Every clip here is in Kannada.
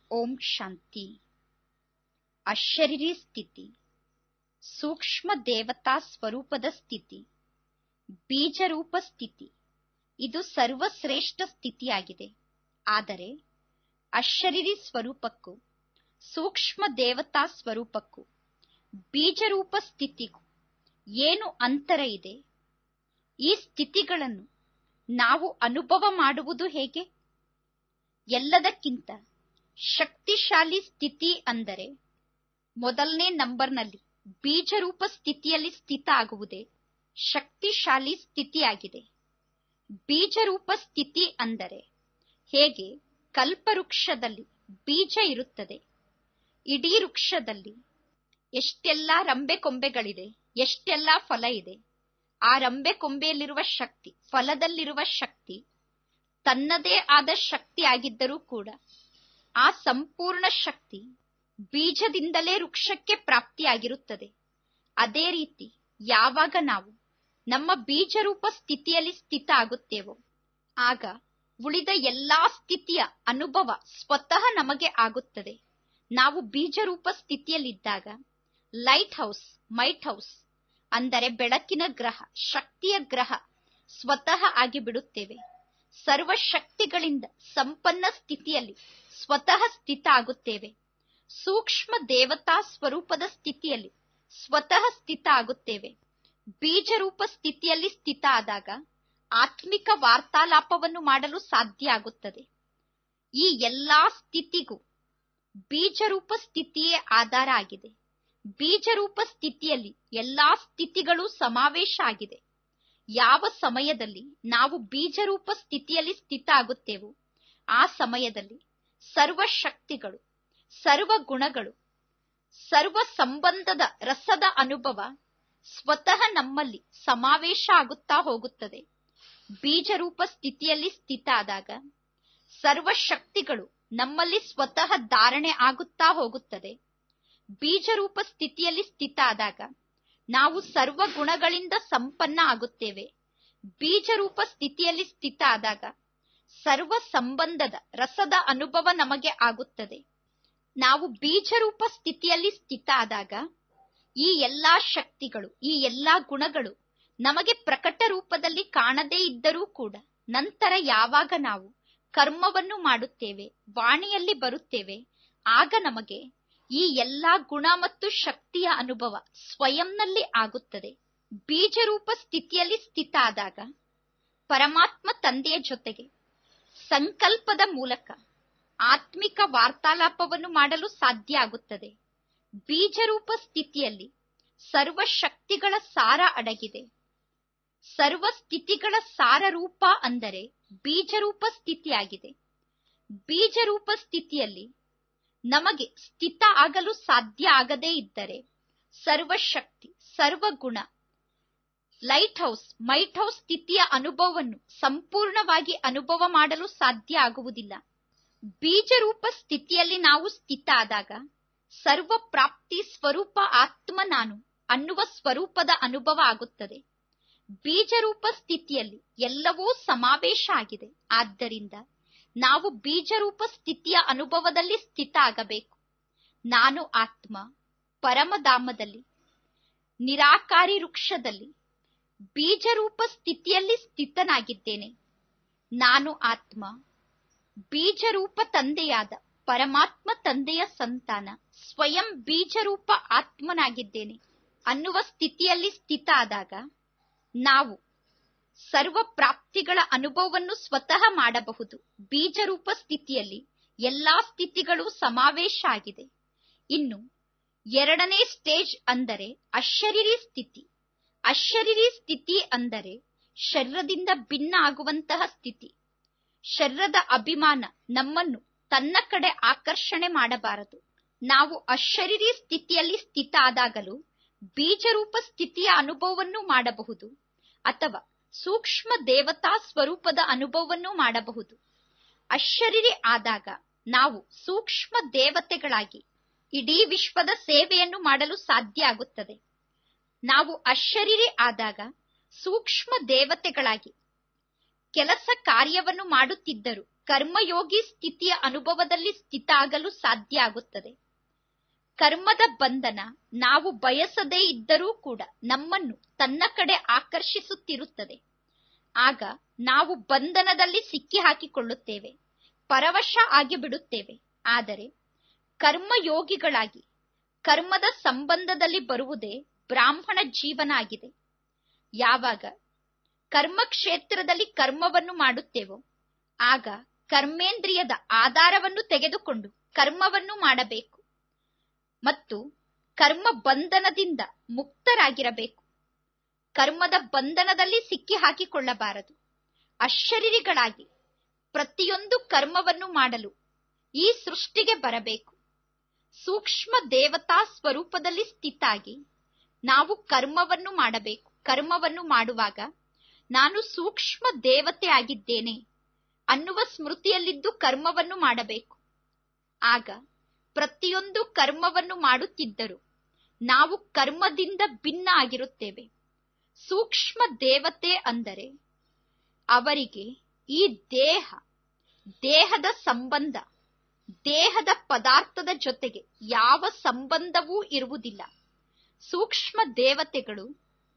ಓಂ ಶಾಂತಿ ಅಶರೀರಿ ಸ್ಥಿತಿ ಸೂಕ್ಷ್ಮ ದೇವತಾ ಸ್ವರೂಪದ ಸ್ಥಿತಿ ಬೀಜರೂಪ ಸ್ಥಿತಿ ಇದು ಸರ್ವಶ್ರೇಷ್ಠ ಸ್ಥಿತಿಯಾಗಿದೆ ಆದರೆ ಅಶರೀರಿ ಸ್ವರೂಪಕ್ಕೂ ಸೂಕ್ಷ್ಮ ದೇವತಾ ಸ್ವರೂಪಕ್ಕೂ ಬೀಜರೂಪ ಸ್ಥಿತಿಗೂ ಏನು ಅಂತರ ಇದೆ ಈ ಸ್ಥಿತಿಗಳನ್ನು ನಾವು ಅನುಭವ ಮಾಡುವುದು ಹೇಗೆ ಎಲ್ಲದಕ್ಕಿಂತ ಶಕ್ತಿಶಾಲಿ ಸ್ಥಿತಿ ಅಂದರೆ ಮೊದಲನೇ ನಂಬರ್ನಲ್ಲಿ ಬೀಜರೂಪ ಸ್ಥಿತಿಯಲ್ಲಿ ಸ್ಥಿತ ಆಗುವುದೇ ಶಕ್ತಿಶಾಲಿ ಸ್ಥಿತಿಯಾಗಿದೆ ಬೀಜರೂಪ ಸ್ಥಿತಿ ಅಂದರೆ ಹೇಗೆ ಕಲ್ಪವೃಕ್ಷದಲ್ಲಿ ಬೀಜ ಇರುತ್ತದೆ ಇಡೀ ವೃಕ್ಷದಲ್ಲಿ ಎಷ್ಟೆಲ್ಲ ರಂಬೆ ಕೊಂಬೆಗಳಿದೆ ಎಷ್ಟೆಲ್ಲ ಫಲ ಇದೆ ಆ ರಂಬೆ ಕೊಂಬೆಯಲ್ಲಿರುವ ಶಕ್ತಿ ಫಲದಲ್ಲಿರುವ ಶಕ್ತಿ ತನ್ನದೇ ಆದ ಶಕ್ತಿ ಆಗಿದ್ದರೂ ಕೂಡ ಆ ಸಂಪೂರ್ಣ ಶಕ್ತಿ ಬೀಜದಿಂದಲೇ ವೃಕ್ಷಕ್ಕೆ ಪ್ರಾಪ್ತಿಯಾಗಿರುತ್ತದೆ ಅದೇ ರೀತಿ ಯಾವಾಗ ನಾವು ನಮ್ಮ ಬೀಜರೂಪ ಸ್ಥಿತಿಯಲ್ಲಿ ಸ್ಥಿತ ಆಗುತ್ತೇವೋ ಆಗ ಉಳಿದ ಎಲ್ಲಾ ಸ್ಥಿತಿಯ ಅನುಭವ ಸ್ವತಃ ನಮಗೆ ಆಗುತ್ತದೆ ನಾವು ಬೀಜರೂಪ ಸ್ಥಿತಿಯಲ್ಲಿದ್ದಾಗ ಲೈಟ್ ಹೌಸ್ ಮೈಟ್ ಹೌಸ್ ಅಂದರೆ ಬೆಳಕಿನ ಗ್ರಹ ಶಕ್ತಿಯ ಗ್ರಹ ಸ್ವತಃ ಆಗಿ ಬಿಡುತ್ತೇವೆ ಸರ್ವ ಶಕ್ತಿಗಳಿಂದ ಸಂಪನ್ನ ಸ್ಥಿತಿಯಲ್ಲಿ ಸ್ವತಃ ಸ್ಥಿತ ಆಗುತ್ತೇವೆ ಸೂಕ್ಷ್ಮ ದೇವತಾ ಸ್ವರೂಪದ ಸ್ಥಿತಿಯಲ್ಲಿ ಸ್ವತಃ ಸ್ಥಿತ ಆಗುತ್ತೇವೆ ಬೀಜರೂಪ ಸ್ಥಿತಿಯಲ್ಲಿ ಸ್ಥಿತ ಆದಾಗ ಆತ್ಮಿಕ ವಾರ್ತಾಲಾಪವನ್ನು ಮಾಡಲು ಸಾಧ್ಯ ಆಗುತ್ತದೆ ಈ ಎಲ್ಲಾ ಸ್ಥಿತಿಗೂ ಬೀಜರೂಪ ಸ್ಥಿತಿಯೇ ಆಧಾರ ಆಗಿದೆ ಬೀಜರೂಪ ಸ್ಥಿತಿಯಲ್ಲಿ ಎಲ್ಲಾ ಸ್ಥಿತಿಗಳು ಸಮಾವೇಶ ಆಗಿದೆ ಯಾವ ಸಮಯದಲ್ಲಿ ನಾವು ಬೀಜರೂಪ ಸ್ಥಿತಿಯಲ್ಲಿ ಸ್ಥಿತ ಆಗುತ್ತೇವೋ ಆ ಸಮಯದಲ್ಲಿ ಸರ್ವ ಶಕ್ತಿಗಳು ಸರ್ವ ಗುಣಗಳು ಸರ್ವ ಸಂಬಂಧದ ರಸದ ಅನುಭವ ಸ್ವತಃ ನಮ್ಮಲ್ಲಿ ಸಮಾವೇಶ ಆಗುತ್ತಾ ಹೋಗುತ್ತದೆ ಬೀಜರೂಪ ಸ್ಥಿತಿಯಲ್ಲಿ ಸ್ಥಿತ ಆದಾಗ ಸರ್ವ ಶಕ್ತಿಗಳು ನಮ್ಮಲ್ಲಿ ಸ್ವತಃ ಧಾರಣೆ ಆಗುತ್ತಾ ಹೋಗುತ್ತದೆ ಬೀಜರೂಪ ಸ್ಥಿತಿಯಲ್ಲಿ ಸ್ಥಿತ ಆದಾಗ ನಾವು ಸರ್ವ ಗುಣಗಳಿಂದ ಸಂಪನ್ನ ಆಗುತ್ತೇವೆ ಬೀಜರೂಪ ಸ್ಥಿತಿಯಲ್ಲಿ ಸ್ಥಿತ ಆದಾಗ ಸರ್ವ ಸಂಬಂಧದ ರಸದ ಅನುಭವ ನಮಗೆ ಆಗುತ್ತದೆ ನಾವು ಬೀಜರೂಪ ಸ್ಥಿತಿಯಲ್ಲಿ ಸ್ಥಿತ ಆದಾಗ ಈ ಎಲ್ಲಾ ಶಕ್ತಿಗಳು ಈ ಎಲ್ಲಾ ಗುಣಗಳು ನಮಗೆ ಪ್ರಕಟ ರೂಪದಲ್ಲಿ ಕಾಣದೇ ಇದ್ದರೂ ಕೂಡ ನಂತರ ಯಾವಾಗ ನಾವು ಕರ್ಮವನ್ನು ಮಾಡುತ್ತೇವೆ ವಾಣಿಯಲ್ಲಿ ಬರುತ್ತೇವೆ ಆಗ ನಮಗೆ ಈ ಎಲ್ಲಾ ಗುಣ ಮತ್ತು ಶಕ್ತಿಯ ಅನುಭವ ಸ್ವಯಂನಲ್ಲಿ ಆಗುತ್ತದೆ ಬೀಜರೂಪ ಸ್ಥಿತಿಯಲ್ಲಿ ಸ್ಥಿತ ಆದಾಗ ಪರಮಾತ್ಮ ತಂದೆಯ ಜೊತೆಗೆ ಸಂಕಲ್ಪದ ಮೂಲಕ ಆತ್ಮಿಕ ವಾರ್ತಾಲಾಪವನ್ನು ಮಾಡಲು ಸಾಧ್ಯ ಆಗುತ್ತದೆ ಬೀಜರೂಪ ಸ್ಥಿತಿಯಲ್ಲಿ ಸರ್ವ ಶಕ್ತಿಗಳ ಸಾರ ಅಡಗಿದೆ ಸರ್ವ ಸ್ಥಿತಿಗಳ ಸಾರ ರೂಪ ಅಂದರೆ ಬೀಜರೂಪ ಸ್ಥಿತಿಯಾಗಿದೆ ಬೀಜರೂಪ ಸ್ಥಿತಿಯಲ್ಲಿ ನಮಗೆ ಸ್ಥಿತ ಆಗಲು ಸಾಧ್ಯ ಆಗದೇ ಇದ್ದರೆ ಸರ್ವಶಕ್ತಿ ಸರ್ವಗುಣ ಲೈಟ್ ಹೌಸ್ ಮೈಟ್ ಹೌಸ್ ಸ್ಥಿತಿಯ ಅನುಭವವನ್ನು ಸಂಪೂರ್ಣವಾಗಿ ಅನುಭವ ಮಾಡಲು ಸಾಧ್ಯ ಆಗುವುದಿಲ್ಲ ಬೀಜರೂಪ ಸ್ಥಿತಿಯಲ್ಲಿ ನಾವು ಸ್ಥಿತ ಆದಾಗ ಸರ್ವ ಪ್ರಾಪ್ತಿ ಸ್ವರೂಪ ಆತ್ಮ ನಾನು ಅನ್ನುವ ಸ್ವರೂಪದ ಅನುಭವ ಆಗುತ್ತದೆ ಬೀಜರೂಪ ಸ್ಥಿತಿಯಲ್ಲಿ ಎಲ್ಲವೂ ಸಮಾವೇಶ ಆಗಿದೆ ಆದ್ದರಿಂದ ನಾವು ಬೀಜರೂಪ ಸ್ಥಿತಿಯ ಅನುಭವದಲ್ಲಿ ಸ್ಥಿತ ಆಗಬೇಕು ನಾನು ಆತ್ಮ ಪರಮಧಾಮದಲ್ಲಿ ನಿರಾಕಾರಿ ವೃಕ್ಷದಲ್ಲಿ ಬೀಜರೂಪ ಸ್ಥಿತಿಯಲ್ಲಿ ಸ್ಥಿತನಾಗಿದ್ದೇನೆ ನಾನು ಆತ್ಮ ಬೀಜರೂಪ ತಂದೆಯಾದ ಪರಮಾತ್ಮ ತಂದೆಯ ಸಂತಾನ ಸ್ವಯಂ ಬೀಜರೂಪ ಆತ್ಮನಾಗಿದ್ದೇನೆ ಅನ್ನುವ ಸ್ಥಿತಿಯಲ್ಲಿ ಸ್ಥಿತ ಆದಾಗ ನಾವು ಸರ್ವ ಪ್ರಾಪ್ತಿಗಳ ಅನುಭವವನ್ನು ಸ್ವತಃ ಮಾಡಬಹುದು ಬೀಜರೂಪ ಸ್ಥಿತಿಯಲ್ಲಿ ಎಲ್ಲಾ ಸ್ಥಿತಿಗಳು ಸಮಾವೇಶ ಆಗಿದೆ ಇನ್ನು ಎರಡನೇ ಸ್ಟೇಜ್ ಅಂದರೆ ಅಶರೀರಿ ಸ್ಥಿತಿ ಅಶರೀರಿ ಸ್ಥಿತಿ ಅಂದರೆ ಶರೀರದಿಂದ ಭಿನ್ನ ಆಗುವಂತಹ ಸ್ಥಿತಿ ಶರೀರದ ಅಭಿಮಾನ ನಮ್ಮನ್ನು ತನ್ನ ಕಡೆ ಆಕರ್ಷಣೆ ಮಾಡಬಾರದು ನಾವು ಅಶರೀರಿ ಸ್ಥಿತಿಯಲ್ಲಿ ಸ್ಥಿತ ಆದಾಗಲೂ ಬೀಜರೂಪ ಸ್ಥಿತಿಯ ಅನುಭವವನ್ನು ಮಾಡಬಹುದು ಅಥವಾ ಸೂಕ್ಷ್ಮ ದೇವತಾ ಸ್ವರೂಪದ ಅನುಭವವನ್ನು ಮಾಡಬಹುದು ಅಶರೀರಿ ಆದಾಗ ನಾವು ಸೂಕ್ಷ್ಮ ದೇವತೆಗಳಾಗಿ ಇಡೀ ವಿಶ್ವದ ಸೇವೆಯನ್ನು ಮಾಡಲು ಸಾಧ್ಯ ಆಗುತ್ತದೆ ನಾವು ಅಶರೀರಿ ಆದಾಗ ಸೂಕ್ಷ್ಮ ದೇವತೆಗಳಾಗಿ ಕೆಲಸ ಕಾರ್ಯವನ್ನು ಮಾಡುತ್ತಿದ್ದರು ಕರ್ಮಯೋಗಿ ಸ್ಥಿತಿಯ ಅನುಭವದಲ್ಲಿ ಸ್ಥಿತ ಆಗಲು ಸಾಧ್ಯ ಆಗುತ್ತದೆ ಕರ್ಮದ ಬಂಧನ ನಾವು ಬಯಸದೇ ಇದ್ದರೂ ಕೂಡ ನಮ್ಮನ್ನು ತನ್ನ ಕಡೆ ಆಕರ್ಷಿಸುತ್ತಿರುತ್ತದೆ ಆಗ ನಾವು ಬಂಧನದಲ್ಲಿ ಸಿಕ್ಕಿ ಹಾಕಿಕೊಳ್ಳುತ್ತೇವೆ ಪರವಶ ಆಗಿ ಬಿಡುತ್ತೇವೆ ಆದರೆ ಕರ್ಮಯೋಗಿಗಳಾಗಿ ಕರ್ಮದ ಸಂಬಂಧದಲ್ಲಿ ಬರುವುದೇ ಬ್ರಾಹ್ಮಣ ಜೀವನ ಆಗಿದೆ ಯಾವಾಗ ಕರ್ಮ ಕ್ಷೇತ್ರದಲ್ಲಿ ಕರ್ಮವನ್ನು ಮಾಡುತ್ತೇವೋ ಆಗ ಕರ್ಮೇಂದ್ರಿಯದ ಆಧಾರವನ್ನು ತೆಗೆದುಕೊಂಡು ಕರ್ಮವನ್ನು ಮಾಡಬೇಕು ಮತ್ತು ಕರ್ಮ ಬಂಧನದಿಂದ ಮುಕ್ತರಾಗಿರಬೇಕು ಕರ್ಮದ ಬಂಧನದಲ್ಲಿ ಸಿಕ್ಕಿ ಹಾಕಿಕೊಳ್ಳಬಾರದು ಅಶರೀರಿಗಳಾಗಿ ಪ್ರತಿಯೊಂದು ಕರ್ಮವನ್ನು ಮಾಡಲು ಈ ಸೃಷ್ಟಿಗೆ ಬರಬೇಕು ಸೂಕ್ಷ್ಮ ದೇವತಾ ಸ್ವರೂಪದಲ್ಲಿ ಸ್ಥಿತಾಗಿ ನಾವು ಕರ್ಮವನ್ನು ಮಾಡಬೇಕು ಕರ್ಮವನ್ನು ಮಾಡುವಾಗ ನಾನು ಸೂಕ್ಷ್ಮ ದೇವತೆ ಆಗಿದ್ದೇನೆ ಅನ್ನುವ ಸ್ಮೃತಿಯಲ್ಲಿದ್ದು ಕರ್ಮವನ್ನು ಮಾಡಬೇಕು ಆಗ ಪ್ರತಿಯೊಂದು ಕರ್ಮವನ್ನು ಮಾಡುತ್ತಿದ್ದರೂ ನಾವು ಕರ್ಮದಿಂದ ಭಿನ್ನ ಆಗಿರುತ್ತೇವೆ ಸೂಕ್ಷ್ಮ ದೇವತೆ ಅಂದರೆ ಅವರಿಗೆ ಈ ದೇಹ ದೇಹದ ಸಂಬಂಧ ದೇಹದ ಪದಾರ್ಥದ ಜೊತೆಗೆ ಯಾವ ಸಂಬಂಧವೂ ಇರುವುದಿಲ್ಲ ಸೂಕ್ಷ್ಮ ದೇವತೆಗಳು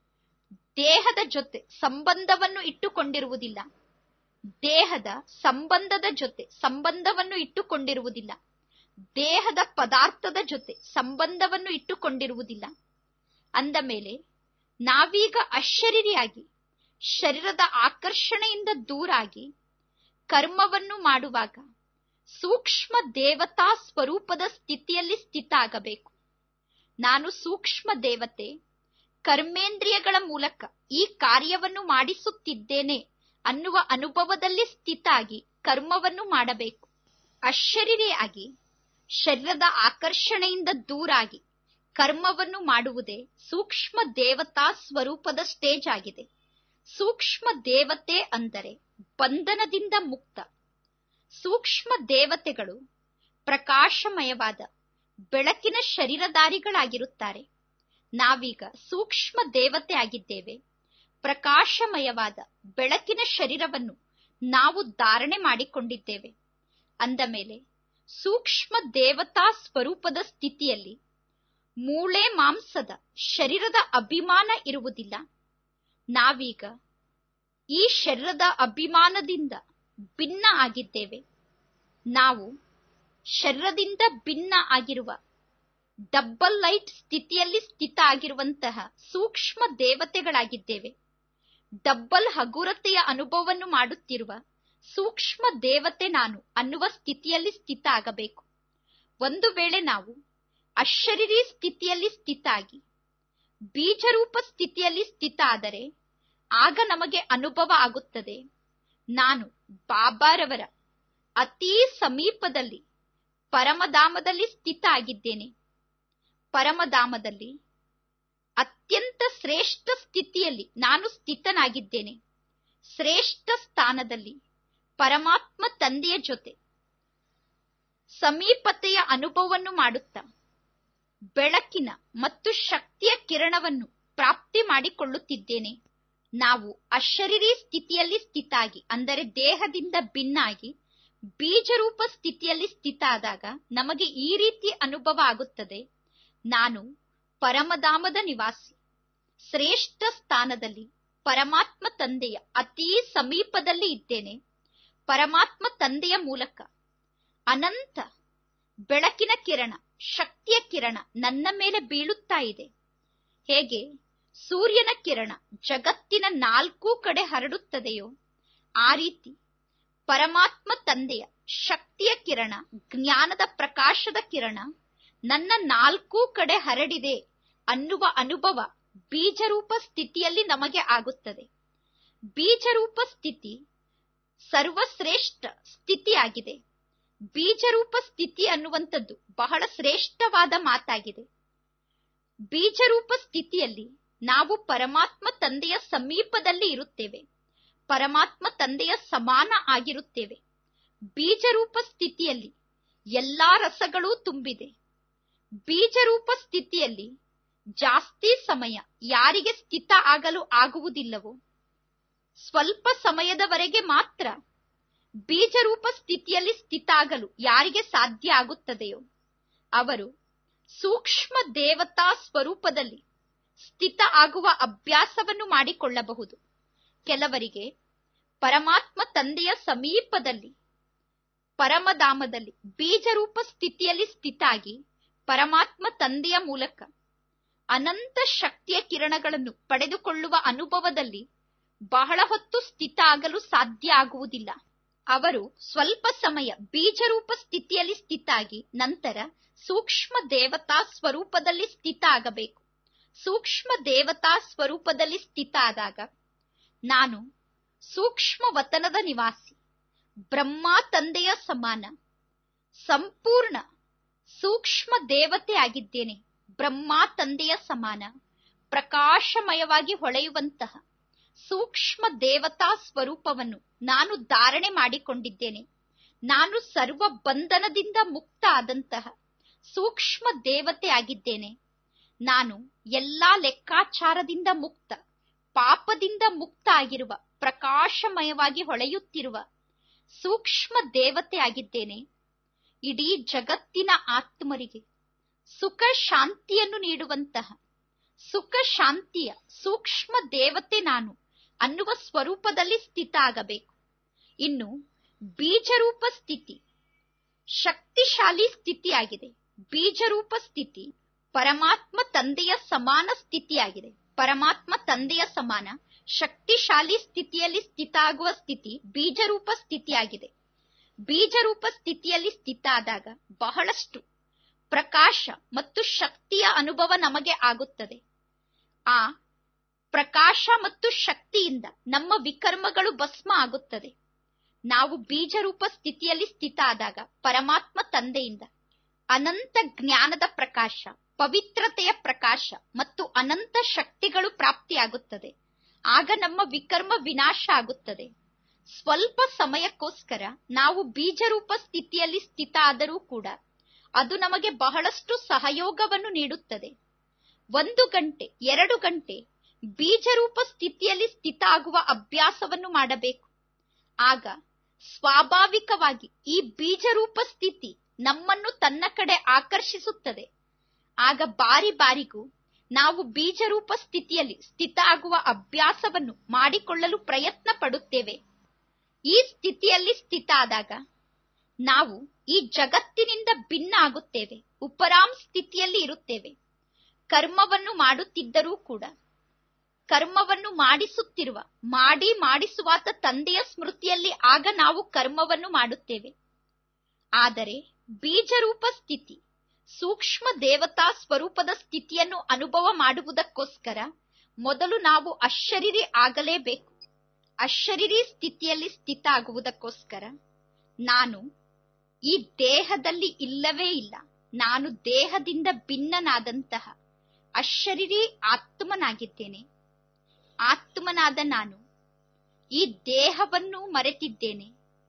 ದೇಹದ ಜೊತೆ ಸಂಬಂಧವನ್ನು ಇಟ್ಟುಕೊಂಡಿರುವುದಿಲ್ಲ ದೇಹದ ಸಂಬಂಧದ ಜೊತೆ ಸಂಬಂಧವನ್ನು ಇಟ್ಟುಕೊಂಡಿರುವುದಿಲ್ಲ ದೇಹದ ಪದಾರ್ಥದ ಜೊತೆ ಸಂಬಂಧವನ್ನು ಇಟ್ಟುಕೊಂಡಿರುವುದಿಲ್ಲ ಅಂದ ಮೇಲೆ ನಾವೀಗ ಅಶರೀರಿಯಾಗಿ ಶರೀರದ ಆಕರ್ಷಣೆಯಿಂದ ದೂರಾಗಿ ಕರ್ಮವನ್ನು ಮಾಡುವಾಗ ಸೂಕ್ಷ್ಮ ದೇವತಾ ಸ್ವರೂಪದ ಸ್ಥಿತಿಯಲ್ಲಿ ಸ್ಥಿತ ಆಗಬೇಕು ನಾನು ಸೂಕ್ಷ್ಮ ದೇವತೆ ಕರ್ಮೇಂದ್ರಿಯಗಳ ಮೂಲಕ ಈ ಕಾರ್ಯವನ್ನು ಮಾಡಿಸುತ್ತಿದ್ದೇನೆ ಅನ್ನುವ ಅನುಭವದಲ್ಲಿ ಸ್ಥಿತಾಗಿ ಕರ್ಮವನ್ನು ಮಾಡಬೇಕು ಅಶರೀರಿಯಾಗಿ ಶರೀರದ ಆಕರ್ಷಣೆಯಿಂದ ದೂರಾಗಿ ಕರ್ಮವನ್ನು ಮಾಡುವುದೇ ಸೂಕ್ಷ್ಮ ದೇವತಾ ಸ್ವರೂಪದ ಸ್ಟೇಜ್ ಆಗಿದೆ ಸೂಕ್ಷ್ಮ ದೇವತೆ ಅಂದರೆ ಬಂಧನದಿಂದ ಮುಕ್ತ ಸೂಕ್ಷ್ಮ ದೇವತೆಗಳು ಪ್ರಕಾಶಮಯವಾದ ಬೆಳಕಿನ ಶರೀರಧಾರಿಗಳಾಗಿರುತ್ತಾರೆ ನಾವೀಗ ಸೂಕ್ಷ್ಮ ದೇವತೆ ಆಗಿದ್ದೇವೆ ಪ್ರಕಾಶಮಯವಾದ ಬೆಳಕಿನ ಶರೀರವನ್ನು ನಾವು ಧಾರಣೆ ಮಾಡಿಕೊಂಡಿದ್ದೇವೆ ಅಂದ ಮೇಲೆ ಸೂಕ್ಷ್ಮ ದೇವತಾ ಸ್ವರೂಪದ ಸ್ಥಿತಿಯಲ್ಲಿ ಮೂಳೆ ಮಾಂಸದ ಶರೀರದ ಅಭಿಮಾನ ಇರುವುದಿಲ್ಲ ನಾವೀಗ ಈ ಶರೀರದ ಅಭಿಮಾನದಿಂದ ಭಿನ್ನ ಆಗಿದ್ದೇವೆ ನಾವು ಶರೀರದಿಂದ ಭಿನ್ನ ಆಗಿರುವ ಡಬ್ಬಲ್ ಲೈಟ್ ಸ್ಥಿತಿಯಲ್ಲಿ ಸ್ಥಿತ ಆಗಿರುವಂತಹ ಸೂಕ್ಷ್ಮ ದೇವತೆಗಳಾಗಿದ್ದೇವೆ ಡಬ್ಬಲ್ ಹಗುರತೆಯ ಅನುಭವವನ್ನು ಮಾಡುತ್ತಿರುವ ಸೂಕ್ಷ್ಮ ದೇವತೆ ನಾನು ಅನ್ನುವ ಸ್ಥಿತಿಯಲ್ಲಿ ಸ್ಥಿತ ಆಗಬೇಕು ಒಂದು ವೇಳೆ ನಾವು ಅಶರೀರಿ ಸ್ಥಿತಿಯಲ್ಲಿ ಸ್ಥಿತ ಆಗಿ ಬೀಜರೂಪ ಸ್ಥಿತಿಯಲ್ಲಿ ಸ್ಥಿತ ಆದರೆ ಆಗ ನಮಗೆ ಅನುಭವ ಆಗುತ್ತದೆ ನಾನು ಬಾಬಾರವರ ಅತೀ ಸಮೀಪದಲ್ಲಿ ಪರಮಧಾಮದಲ್ಲಿ ಸ್ಥಿತ ಆಗಿದ್ದೇನೆ ಪರಮಧಾಮದಲ್ಲಿ ಅತ್ಯಂತ ಶ್ರೇಷ್ಠ ಸ್ಥಿತಿಯಲ್ಲಿ ನಾನು ಸ್ಥಿತನಾಗಿದ್ದೇನೆ ಶ್ರೇಷ್ಠ ಸ್ಥಾನದಲ್ಲಿ ಪರಮಾತ್ಮ ತಂದೆಯ ಜೊತೆ ಸಮೀಪತೆಯ ಅನುಭವವನ್ನು ಮಾಡುತ್ತಾ ಬೆಳಕಿನ ಮತ್ತು ಶಕ್ತಿಯ ಕಿರಣವನ್ನು ಪ್ರಾಪ್ತಿ ಮಾಡಿಕೊಳ್ಳುತ್ತಿದ್ದೇನೆ ನಾವು ಅಶರೀರಿ ಸ್ಥಿತಿಯಲ್ಲಿ ಸ್ಥಿತಾಗಿ ಅಂದರೆ ದೇಹದಿಂದ ಭಿನ್ನಾಗಿ ಬೀಜರೂಪ ಸ್ಥಿತಿಯಲ್ಲಿ ಸ್ಥಿತ ಆದಾಗ ನಮಗೆ ಈ ರೀತಿ ಅನುಭವ ಆಗುತ್ತದೆ ನಾನು ಪರಮಧಾಮದ ನಿವಾಸಿ ಶ್ರೇಷ್ಠ ಸ್ಥಾನದಲ್ಲಿ ಪರಮಾತ್ಮ ತಂದೆಯ ಅತೀ ಸಮೀಪದಲ್ಲಿ ಇದ್ದೇನೆ ಪರಮಾತ್ಮ ತಂದೆಯ ಮೂಲಕ ಅನಂತ ಬೆಳಕಿನ ಕಿರಣ ಶಕ್ತಿಯ ಕಿರಣ ನನ್ನ ಮೇಲೆ ಬೀಳುತ್ತಾ ಇದೆ ಹೇಗೆ ಸೂರ್ಯನ ಕಿರಣ ಜಗತ್ತಿನ ನಾಲ್ಕೂ ಕಡೆ ಹರಡುತ್ತದೆಯೋ ಆ ರೀತಿ ಪರಮಾತ್ಮ ತಂದೆಯ ಶಕ್ತಿಯ ಕಿರಣ ಜ್ಞಾನದ ಪ್ರಕಾಶದ ಕಿರಣ ನನ್ನ ನಾಲ್ಕೂ ಕಡೆ ಹರಡಿದೆ ಅನ್ನುವ ಅನುಭವ ಬೀಜರೂಪ ಸ್ಥಿತಿಯಲ್ಲಿ ನಮಗೆ ಆಗುತ್ತದೆ ಬೀಜರೂಪ ಸ್ಥಿತಿ ಸರ್ವಶ್ರೇಷ್ಠ ಸ್ಥಿತಿಯಾಗಿದೆ ಬೀಜರೂಪ ಸ್ಥಿತಿ ಅನ್ನುವಂಥದ್ದು ಬಹಳ ಶ್ರೇಷ್ಠವಾದ ಮಾತಾಗಿದೆ ಬೀಜರೂಪ ಸ್ಥಿತಿಯಲ್ಲಿ ನಾವು ಪರಮಾತ್ಮ ತಂದೆಯ ಸಮೀಪದಲ್ಲಿ ಇರುತ್ತೇವೆ ಪರಮಾತ್ಮ ತಂದೆಯ ಸಮಾನ ಆಗಿರುತ್ತೇವೆ ಬೀಜರೂಪ ಸ್ಥಿತಿಯಲ್ಲಿ ಎಲ್ಲಾ ರಸಗಳೂ ತುಂಬಿದೆ ಬೀಜರೂಪ ಸ್ಥಿತಿಯಲ್ಲಿ ಜಾಸ್ತಿ ಸಮಯ ಯಾರಿಗೆ ಸ್ಥಿತ ಆಗಲು ಆಗುವುದಿಲ್ಲವೋ ಸ್ವಲ್ಪ ಸಮಯದವರೆಗೆ ಮಾತ್ರ ಬೀಜರೂಪ ಸ್ಥಿತಿಯಲ್ಲಿ ಸ್ಥಿತಾಗಲು ಯಾರಿಗೆ ಸಾಧ್ಯ ಆಗುತ್ತದೆಯೋ ಅವರು ಸೂಕ್ಷ್ಮ ದೇವತಾ ಸ್ವರೂಪದಲ್ಲಿ ಸ್ಥಿತ ಆಗುವ ಅಭ್ಯಾಸವನ್ನು ಮಾಡಿಕೊಳ್ಳಬಹುದು ಕೆಲವರಿಗೆ ಪರಮಾತ್ಮ ತಂದೆಯ ಸಮೀಪದಲ್ಲಿ ಪರಮಧಾಮದಲ್ಲಿ ಬೀಜರೂಪ ಸ್ಥಿತಿಯಲ್ಲಿ ಸ್ಥಿತಾಗಿ ಪರಮಾತ್ಮ ತಂದೆಯ ಮೂಲಕ ಅನಂತ ಶಕ್ತಿಯ ಕಿರಣಗಳನ್ನು ಪಡೆದುಕೊಳ್ಳುವ ಅನುಭವದಲ್ಲಿ ಬಹಳ ಹೊತ್ತು ಸ್ಥಿತ ಆಗಲು ಸಾಧ್ಯ ಆಗುವುದಿಲ್ಲ ಅವರು ಸ್ವಲ್ಪ ಸಮಯ ಬೀಜರೂಪ ಸ್ಥಿತಿಯಲ್ಲಿ ಸ್ಥಿತಾಗಿ ನಂತರ ಸೂಕ್ಷ್ಮ ದೇವತಾ ಸ್ವರೂಪದಲ್ಲಿ ಸ್ಥಿತ ಆಗಬೇಕು ಸೂಕ್ಷ್ಮ ದೇವತಾ ಸ್ವರೂಪದಲ್ಲಿ ಸ್ಥಿತ ಆದಾಗ ನಾನು ಸೂಕ್ಷ್ಮ ವತನದ ನಿವಾಸಿ ಬ್ರಹ್ಮ ತಂದೆಯ ಸಮಾನ ಸಂಪೂರ್ಣ ಸೂಕ್ಷ್ಮ ದೇವತೆ ಆಗಿದ್ದೇನೆ ಬ್ರಹ್ಮ ತಂದೆಯ ಸಮಾನ ಪ್ರಕಾಶಮಯವಾಗಿ ಹೊಳೆಯುವಂತಹ ಸೂಕ್ಷ್ಮ ದೇವತಾ ಸ್ವರೂಪವನ್ನು ನಾನು ಧಾರಣೆ ಮಾಡಿಕೊಂಡಿದ್ದೇನೆ ನಾನು ಸರ್ವ ಬಂಧನದಿಂದ ಮುಕ್ತ ಆದಂತಹ ಸೂಕ್ಷ್ಮ ದೇವತೆ ಆಗಿದ್ದೇನೆ ನಾನು ಎಲ್ಲಾ ಲೆಕ್ಕಾಚಾರದಿಂದ ಮುಕ್ತ ಪಾಪದಿಂದ ಮುಕ್ತ ಆಗಿರುವ ಪ್ರಕಾಶಮಯವಾಗಿ ಹೊಳೆಯುತ್ತಿರುವ ಸೂಕ್ಷ್ಮ ದೇವತೆ ಆಗಿದ್ದೇನೆ ಇಡೀ ಜಗತ್ತಿನ ಆತ್ಮರಿಗೆ ಸುಖ ಶಾಂತಿಯನ್ನು ನೀಡುವಂತಹ ಸುಖ ಶಾಂತಿಯ ಸೂಕ್ಷ್ಮ ದೇವತೆ ನಾನು ಅನ್ನುವ ಸ್ವರೂಪದಲ್ಲಿ ಸ್ಥಿತ ಆಗಬೇಕು ಇನ್ನು ಬೀಜರೂಪ ಸ್ಥಿತಿ ಶಕ್ತಿಶಾಲಿ ಸ್ಥಿತಿಯಾಗಿದೆ ಬೀಜರೂಪ ಸ್ಥಿತಿ ಪರಮಾತ್ಮ ತಂದೆಯ ಸಮಾನ ಸ್ಥಿತಿಯಾಗಿದೆ ಪರಮಾತ್ಮ ತಂದೆಯ ಸಮಾನ ಶಕ್ತಿಶಾಲಿ ಸ್ಥಿತಿಯಲ್ಲಿ ಸ್ಥಿತ ಆಗುವ ಸ್ಥಿತಿ ಬೀಜರೂಪ ಸ್ಥಿತಿಯಾಗಿದೆ ಬೀಜರೂಪ ಸ್ಥಿತಿಯಲ್ಲಿ ಸ್ಥಿತ ಆದಾಗ ಬಹಳಷ್ಟು ಪ್ರಕಾಶ ಮತ್ತು ಶಕ್ತಿಯ ಅನುಭವ ನಮಗೆ ಆಗುತ್ತದೆ ಆ ಪ್ರಕಾಶ ಮತ್ತು ಶಕ್ತಿಯಿಂದ ನಮ್ಮ ವಿಕರ್ಮಗಳು ಭಸ್ಮ ಆಗುತ್ತದೆ ನಾವು ಬೀಜರೂಪ ಸ್ಥಿತಿಯಲ್ಲಿ ಸ್ಥಿತ ಆದಾಗ ಪರಮಾತ್ಮ ತಂದೆಯಿಂದ ಅನಂತ ಜ್ಞಾನದ ಪ್ರಕಾಶ ಪವಿತ್ರತೆಯ ಪ್ರಕಾಶ ಮತ್ತು ಅನಂತ ಶಕ್ತಿಗಳು ಪ್ರಾಪ್ತಿಯಾಗುತ್ತದೆ ಆಗ ನಮ್ಮ ವಿಕರ್ಮ ವಿನಾಶ ಆಗುತ್ತದೆ ಸ್ವಲ್ಪ ಸಮಯಕ್ಕೋಸ್ಕರ ನಾವು ಬೀಜರೂಪ ಸ್ಥಿತಿಯಲ್ಲಿ ಸ್ಥಿತ ಆದರೂ ಕೂಡ ಅದು ನಮಗೆ ಬಹಳಷ್ಟು ಸಹಯೋಗವನ್ನು ನೀಡುತ್ತದೆ ಒಂದು ಗಂಟೆ ಎರಡು ಗಂಟೆ ಬೀಜರೂಪ ಸ್ಥಿತಿಯಲ್ಲಿ ಸ್ಥಿತ ಆಗುವ ಅಭ್ಯಾಸವನ್ನು ಮಾಡಬೇಕು ಆಗ ಸ್ವಾಭಾವಿಕವಾಗಿ ಈ ಬೀಜರೂಪ ಸ್ಥಿತಿ ನಮ್ಮನ್ನು ತನ್ನ ಕಡೆ ಆಕರ್ಷಿಸುತ್ತದೆ ಆಗ ಬಾರಿ ಬಾರಿಗೂ ನಾವು ಬೀಜರೂಪ ಸ್ಥಿತಿಯಲ್ಲಿ ಸ್ಥಿತ ಆಗುವ ಅಭ್ಯಾಸವನ್ನು ಮಾಡಿಕೊಳ್ಳಲು ಪ್ರಯತ್ನ ಪಡುತ್ತೇವೆ ಈ ಸ್ಥಿತಿಯಲ್ಲಿ ಸ್ಥಿತ ಆದಾಗ ನಾವು ಈ ಜಗತ್ತಿನಿಂದ ಭಿನ್ನ ಆಗುತ್ತೇವೆ ಉಪರಾಮ್ ಸ್ಥಿತಿಯಲ್ಲಿ ಇರುತ್ತೇವೆ ಕರ್ಮವನ್ನು ಮಾಡುತ್ತಿದ್ದರೂ ಕೂಡ ಕರ್ಮವನ್ನು ಮಾಡಿಸುತ್ತಿರುವ ಮಾಡಿ ಮಾಡಿಸುವಾತ ತಂದೆಯ ಸ್ಮೃತಿಯಲ್ಲಿ ಆಗ ನಾವು ಕರ್ಮವನ್ನು ಮಾಡುತ್ತೇವೆ ಆದರೆ ಬೀಜರೂಪ ಸ್ಥಿತಿ ಸೂಕ್ಷ್ಮ ದೇವತಾ ಸ್ವರೂಪದ ಸ್ಥಿತಿಯನ್ನು ಅನುಭವ ಮಾಡುವುದಕ್ಕೋಸ್ಕರ ಮೊದಲು ನಾವು ಅಶರೀರಿ ಆಗಲೇಬೇಕು ಅಶರೀರಿ ಸ್ಥಿತಿಯಲ್ಲಿ ಸ್ಥಿತ ಆಗುವುದಕ್ಕೋಸ್ಕರ ನಾನು ಈ ದೇಹದಲ್ಲಿ ಇಲ್ಲವೇ ಇಲ್ಲ ನಾನು ದೇಹದಿಂದ ಭಿನ್ನನಾದಂತಹ ಅಶರೀರಿ ಆತ್ಮನಾಗಿದ್ದೇನೆ ಆತ್ಮನಾದ ನಾನು ಈ ದೇಹವನ್ನು ಮರೆತಿದ್ದೇನೆ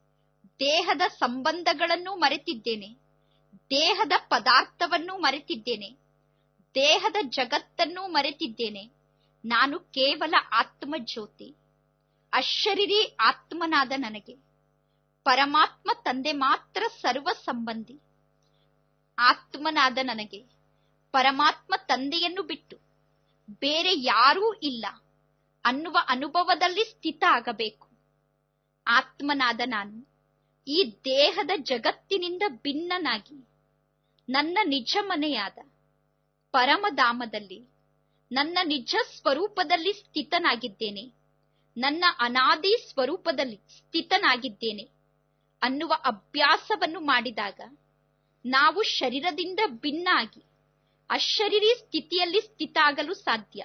ದೇಹದ ಸಂಬಂಧಗಳನ್ನು ಮರೆತಿದ್ದೇನೆ ದೇಹದ ಪದಾರ್ಥವನ್ನು ಮರೆತಿದ್ದೇನೆ ದೇಹದ ಜಗತ್ತನ್ನು ಮರೆತಿದ್ದೇನೆ ನಾನು ಕೇವಲ ಆತ್ಮ ಜ್ಯೋತಿ ಅಶರೀರಿ ಆತ್ಮನಾದ ನನಗೆ ಪರಮಾತ್ಮ ತಂದೆ ಮಾತ್ರ ಸರ್ವ ಸಂಬಂಧಿ ಆತ್ಮನಾದ ನನಗೆ ಪರಮಾತ್ಮ ತಂದೆಯನ್ನು ಬಿಟ್ಟು ಬೇರೆ ಯಾರೂ ಇಲ್ಲ ಅನ್ನುವ ಅನುಭವದಲ್ಲಿ ಸ್ಥಿತ ಆಗಬೇಕು ಆತ್ಮನಾದ ನಾನು ಈ ದೇಹದ ಜಗತ್ತಿನಿಂದ ಭಿನ್ನನಾಗಿ ನನ್ನ ನಿಜ ಮನೆಯಾದ ಪರಮಧಾಮದಲ್ಲಿ ನನ್ನ ನಿಜ ಸ್ವರೂಪದಲ್ಲಿ ಸ್ಥಿತನಾಗಿದ್ದೇನೆ ನನ್ನ ಅನಾದಿ ಸ್ವರೂಪದಲ್ಲಿ ಸ್ಥಿತನಾಗಿದ್ದೇನೆ ಅನ್ನುವ ಅಭ್ಯಾಸವನ್ನು ಮಾಡಿದಾಗ ನಾವು ಶರೀರದಿಂದ ಭಿನ್ನ ಆಗಿ ಅಶರೀರಿ ಸ್ಥಿತಿಯಲ್ಲಿ ಸ್ಥಿತ ಆಗಲು ಸಾಧ್ಯ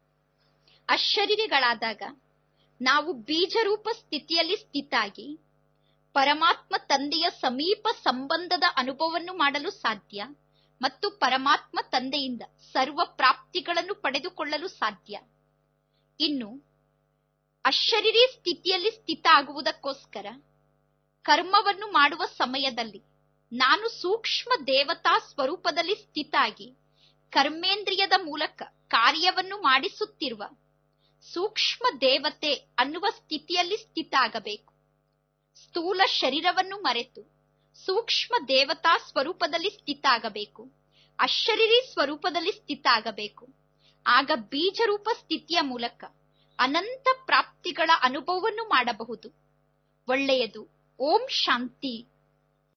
ಅಶರೀರಿಗಳಾದಾಗ ನಾವು ಬೀಜರೂಪ ಸ್ಥಿತಿಯಲ್ಲಿ ಸ್ಥಿತಾಗಿ ಪರಮಾತ್ಮ ತಂದೆಯ ಸಮೀಪ ಸಂಬಂಧದ ಅನುಭವವನ್ನು ಮಾಡಲು ಸಾಧ್ಯ ಮತ್ತು ಪರಮಾತ್ಮ ತಂದೆಯಿಂದ ಸರ್ವ ಪ್ರಾಪ್ತಿಗಳನ್ನು ಪಡೆದುಕೊಳ್ಳಲು ಸಾಧ್ಯ ಇನ್ನು ಅಶರೀರಿ ಸ್ಥಿತಿಯಲ್ಲಿ ಸ್ಥಿತ ಆಗುವುದಕ್ಕೋಸ್ಕರ ಕರ್ಮವನ್ನು ಮಾಡುವ ಸಮಯದಲ್ಲಿ ನಾನು ಸೂಕ್ಷ್ಮ ದೇವತಾ ಸ್ವರೂಪದಲ್ಲಿ ಸ್ಥಿತಾಗಿ ಕರ್ಮೇಂದ್ರಿಯದ ಮೂಲಕ ಕಾರ್ಯವನ್ನು ಮಾಡಿಸುತ್ತಿರುವ ಸೂಕ್ಷ್ಮ ದೇವತೆ ಅನ್ನುವ ಸ್ಥಿತಿಯಲ್ಲಿ ಸ್ಥಿತ ಆಗಬೇಕು ಸ್ಥೂಲ ಶರೀರವನ್ನು ಮರೆತು ಸೂಕ್ಷ್ಮ ದೇವತಾ ಸ್ವರೂಪದಲ್ಲಿ ಸ್ಥಿತ ಆಗಬೇಕು ಅಶರೀರಿ ಸ್ವರೂಪದಲ್ಲಿ ಸ್ಥಿತ ಆಗಬೇಕು ಆಗ ಬೀಜರೂಪ ಸ್ಥಿತಿಯ ಮೂಲಕ ಅನಂತ ಪ್ರಾಪ್ತಿಗಳ ಅನುಭವವನ್ನು ಮಾಡಬಹುದು ಒಳ್ಳೆಯದು ಓಂ ಶಾಂತಿ